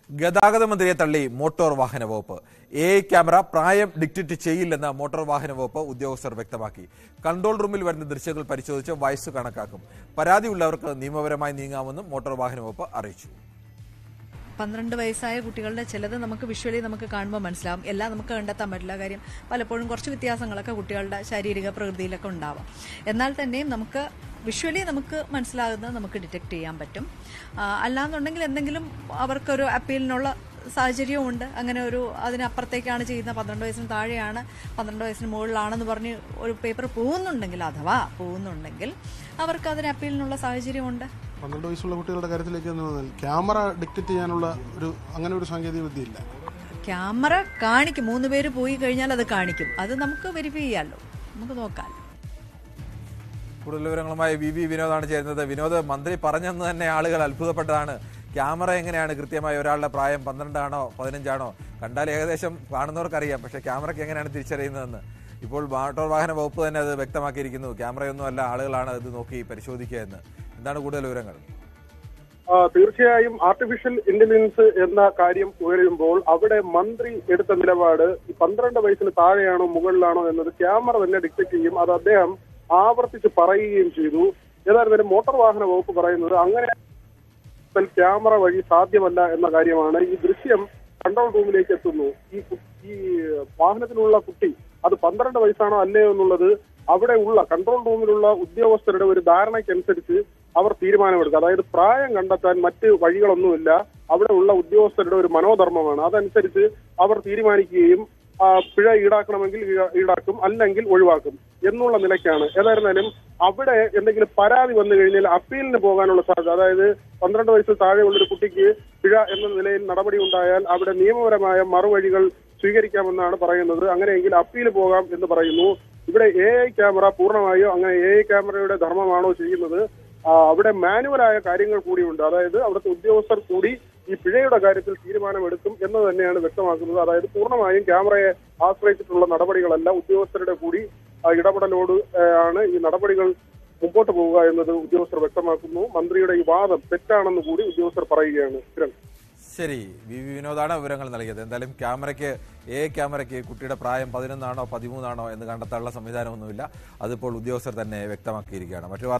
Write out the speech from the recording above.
ഗതാഗത മന്ത്രിയെ തള്ളി മോട്ടോർ വാഹന വകുപ്പ് എ ഐ ക്യാമറ പ്രായം ഡിക്റ്റേറ്റ് ചെയ്യില്ലെന്ന് മോട്ടോർ വാഹന വകുപ്പ് ഉദ്യോഗസ്ഥർ വ്യക്തമാക്കി കൺട്രോൾ റൂമിൽ വരുന്ന ദൃശ്യങ്ങൾ പരിശോധിച്ച് വയസ്സ് കണക്കാക്കും പരാതിയുള്ളവർക്ക് നിയമപരമായി നീങ്ങാമെന്നും മോട്ടോർ വാഹന വകുപ്പ് അറിയിച്ചു പന്ത്രണ്ട് വയസ്സായ കുട്ടികളുടെ ചിലത് നമുക്ക് വിഷ്വലി നമുക്ക് കാണുമ്പോൾ മനസ്സിലാവും എല്ലാം നമുക്ക് കണ്ടെത്താൻ പറ്റില്ല കാര്യം പലപ്പോഴും കുറച്ച് വ്യത്യാസങ്ങളൊക്കെ കുട്ടികളുടെ ശാരീരിക പ്രകൃതിയിലൊക്കെ ഉണ്ടാവാം എന്നാൽ തന്നെയും നമുക്ക് വിഷ്വലി നമുക്ക് മനസ്സിലാകുന്നത് നമുക്ക് ഡിറ്റക്ട് ചെയ്യാൻ പറ്റും ആ, അല്ലാന്നുണ്ടെങ്കിൽ എന്തെങ്കിലും അവർക്കൊരു അപ്പീലിനുള്ള സാഹചര്യവുമുണ്ട് അങ്ങനെ ഒരു അതിനപ്പുറത്തേക്കാണ് ചെയ്യുന്ന പന്ത്രണ്ട് വയസ്സിന് താഴെയാണ് പന്ത്രണ്ട് വയസ്സിന് മുകളിലാണെന്ന് പറഞ്ഞ് ഒരു പേപ്പർ പോകുന്നുണ്ടെങ്കിൽ അഥവാ പോകുന്നുണ്ടെങ്കിൽ അവർക്ക് അതിന് അപ്പീലിനുള്ള സാഹചര്യമുണ്ട് പന്ത്രണ്ട് വയസ്സുള്ള കുട്ടികളുടെ കാര്യത്തിലേക്ക് എന്ന് പറഞ്ഞാൽ ക്യാമറ ഡിക്റ്റേറ്റ് ചെയ്യാനുള്ള ഒരു അങ്ങനെ ഒരു സാങ്കേതിക വിദ്യയില്ല ക്യാമറ കാണിക്കും മൂന്ന് പേര് പോയി കഴിഞ്ഞാൽ അത് കാണിക്കും അത് നമുക്ക് വെരിഫൈ ചെയ്യാമല്ലോ നമുക്ക് നോക്കാം കൂടുതൽ വിവരങ്ങളുമായി വി വി വിനോദാണ് ചേരുന്നത് വിനോദ് മന്ത്രി പറഞ്ഞെന്ന് തന്നെ ആളുകൾ അത്ഭുതപ്പെട്ടതാണ് ക്യാമറ എങ്ങനെയാണ് കൃത്യമായി ഒരാളുടെ പ്രായം പന്ത്രണ്ടാണോ പതിനഞ്ചാണോ കണ്ടാൽ ഏകദേശം കാണുന്നവർക്കറിയാം പക്ഷേ ക്യാമറയ്ക്ക് എങ്ങനെയാണ് തിരിച്ചറിയുന്നതെന്ന് ഇപ്പോൾ മോട്ടോർ വാഹന വകുപ്പ് തന്നെ അത് വ്യക്തമാക്കിയിരിക്കുന്നു ക്യാമറയൊന്നും അല്ല ആളുകളാണ് ഇത് നോക്കി പരിശോധിക്കുക എന്ന് എന്താണ് കൂടുതൽ വിവരങ്ങൾ ആ, തീർച്ചയായും ആർട്ടിഫിഷ്യൽ ഇന്റലിജൻസ് എന്ന കാര്യം ഉയരുമ്പോൾ അവിടെ മന്ത്രി എടുത്ത നിലപാട് ഈ പന്ത്രണ്ട് വയസ്സിന് താഴെയാണോ മുകളിലാണോ എന്നത് ക്യാമറ തന്നെ ഡിറ്റക്ട് ചെയ്യും അത് അദ്ദേഹം ആവർത്തിച്ച് പറയുകയും ചെയ്തു ഏതായിരുന്നാലും മോട്ടോർ വാഹന വകുപ്പ് പറയുന്നത് അങ്ങനെ ക്യാമറ വഴി സാധ്യമല്ല എന്ന കാര്യമാണ് ഈ ദൃശ്യം കൺട്രോൾ റൂമിലേക്ക് എത്തുന്നു ഈ കു- ഈ വാഹനത്തിലുള്ള കുട്ടി അത് പന്ത്രണ്ട് വയസ്സാണോ അല്ലയോ എന്നുള്ളത് അവിടെ ഉള്ള കൺട്രോൾ റൂമിലുള്ള ഉദ്യോഗസ്ഥരുടെ ഒരു ധാരണയ്ക്കനുസരിച്ച് അവർ തീരുമാനമെടുക്കുക അതായത് പ്രായം കണ്ടെത്താൻ മറ്റ് വഴികളൊന്നുമില്ല അവിടെ ഉള്ള ഉദ്യോഗസ്ഥരുടെ ഒരു മനോധർമ്മമാണ് അതനുസരിച്ച് അവർ തീരുമാനിക്കുകയും ആ, പിഴ ഈടാക്കണമെങ്കിൽ ഈടാ- ഈടാക്കും അല്ലെങ്കിൽ ഒഴിവാക്കും എന്നുള്ള നിലയ്ക്കാണ് ഏതായിരുന്നാലും അവിടെ എന്തെങ്കിലും പരാതി വന്നു കഴിഞ്ഞാൽ അപ്പീലിന് പോകാനുള്ള സാധ്യത അതായത് പന്ത്രണ്ട് വയസ്സിൽ താഴെയുള്ള ഒരു കുട്ടിക്ക് പിഴ എന്ന നിലയിൽ നടപടി ഉണ്ടായാൽ അവിടെ നിയമപരമായ മറുവഴികൾ സ്വീകരിക്കാമെന്നാണ് പറയുന്നത് അങ്ങനെയെങ്കിൽ അപ്പീൽ പോകാം എന്ന് പറയുന്നു ഇവിടെ എ ഐ ക്യാമറ പൂർണ്ണമായോ അങ്ങനെ എ ഐ ക്യാമറയുടെ ധർമ്മമാണോ ചെയ്യുന്നത് ആ, അവിടെ മാനുവലായ കാര്യങ്ങൾ കൂടിയുണ്ട് അതായത് അവിടുത്തെ ഉദ്യോഗസ്ഥർ കൂടി ഈ പിഴയുടെ കാര്യത്തിൽ തീരുമാനമെടുക്കും എന്ന് തന്നെയാണ് വ്യക്തമാക്കുന്നത് അതായത് പൂർണ്ണമായും ക്യാമറയെ ആശ്രയിച്ചിട്ടുള്ള നടപടികളല്ല ഉദ്യോഗസ്ഥരുടെ കൂടി ആ, ഇടപെടലോട് ആ, ആണ് ഈ നടപടികൾ മുമ്പോട്ട് പോവുക എന്നത് ഉദ്യോഗസ്ഥർ വ്യക്തമാക്കുന്നു മന്ത്രിയുടെ ഈ വാദം തെറ്റാണെന്ന് കൂടി ഉദ്യോഗസ്ഥർ പറയുകയാണ് കിരൺ ശരി വി വി വിനോദാണ് വിവരങ്ങൾ നൽകിയത് എന്തായാലും ക്യാമറയ്ക്ക് എ ക്യാമറയ്ക്ക് കുട്ടിയുടെ പ്രായം പതിനൊന്നാണോ പതിമൂന്നാണോ എന്ന് കണ്ടെത്താനുള്ള സംവിധാനമൊന്നുമില്ല അതിപ്പോൾ ഉദ്യോഗസ്ഥർ തന്നെ വ്യക്തമാക്കിയിരിക്കുകയാണ് മറ്റു വാർത്ത